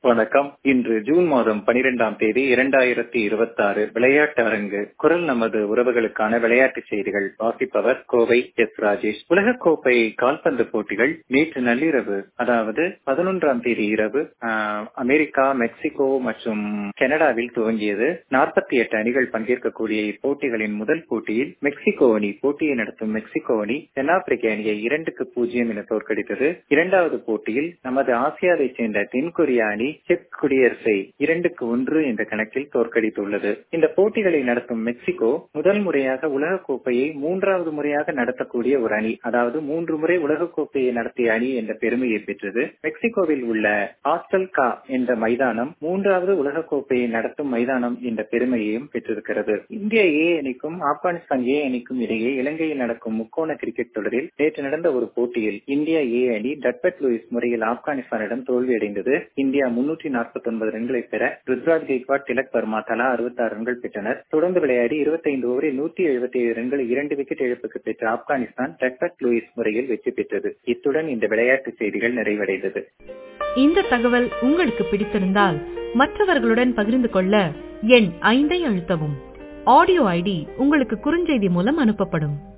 வணக்கம் இன்று ஜூன் மாதம் பனிரெண்டாம் தேதி இரண்டாயிரத்தி இருபத்தி ஆறு விளையாட்டு அரங்கு குரல் நமது உறவுகளுக்கான விளையாட்டு செய்திகள் வாசிப்பவர் கோவை எஸ் ராஜேஷ் உலகக்கோப்பை கால்பந்து போட்டிகள் நேற்று நள்ளிரவு அதாவது பதினொன்றாம் தேதி இரவு ஆஹ், அமெரிக்கா மெக்சிகோ மற்றும் கனடாவில் துவங்கியது நாற்பத்தி எட்டு அணிகள் பங்கேற்கக்கூடிய இப்போட்டிகளின் முதல் போட்டியில் மெக்சிகோ அணி போட்டியை நடத்தும் மெக்சிகோ அணி தென்னாப்பிரிக்க அணியை இரண்டுக்கு பூஜ்ஜியம் என தோற்கடித்தது இரண்டாவது போட்டியில் நமது ஆசியாவைச் சேர்ந்த தென்கொரியா அணி செக் குடியரசை இரண்டுக்கு ஒன்று என்ற கணக்கில் தோற்கடித்துள்ளது இந்த போட்டிகளை நடத்தும் மெக்சிகோ முதல் முறையாக உலகக்கோப்பையை மூன்றாவது முறையாக நடத்தக்கூடிய ஒரு அணி அதாவது மூன்று முறை உலகக்கோப்பையை நடத்திய அணி என்ற பெருமையை பெற்றது மெக்சிகோவில் உள்ள ஆஸ்டல்கா என்ற மைதானம் மூன்றாவது உலகக்கோப்பையை நடத்தும் மைதானம் என்ற பெருமையையும் பெற்றிருக்கிறது இந்திய ஏ அணிக்கும் ஆப்கானிஸ்தான் ஏ அணிக்கும் இடையே இலங்கையில் நடக்கும் முக்கோண கிரிக்கெட் தொடரில் நேற்று நடந்த ஒரு போட்டியில் இந்தியா ஏ அணி டட்பட் லூயிஸ் முறையில் ஆப்கானிஸ்தானிடம் தோல்வியடைந்தது இந்தியா முன்னூற்றி நாற்பத்தி ஒன்பது ரன்களை பெற ருத்ராஜ் கெய்க்வாட் திலக் வர்மா தலா அறுபத்தி ஆறு ரன்கள் பெற்றனர் தொடர்ந்து விளையாடி இருபத்தைந்து ஓவரில் நூற்றி எழுபத்தி ஏழு ரன்களை இரண்டு விக்கெட் இழப்புக்கு பெற்ற ஆப்கானிஸ்தான் டட்பட் லூயிஸ் முறையில் வெற்றி பெற்றது இத்துடன் இந்த விளையாட்டு செய்திகள் நிறைவடைந்தது இந்த தகவல் உங்களுக்கு பிடித்திருந்தால் மற்றவர்களுடன் பகிர்ந்து கொள்ள எண் ஐந்தை அழுத்தவும் ஆடியோ ஐடி உங்களுக்கு குறுஞ்செய்தி மூலம் அனுப்பப்படும்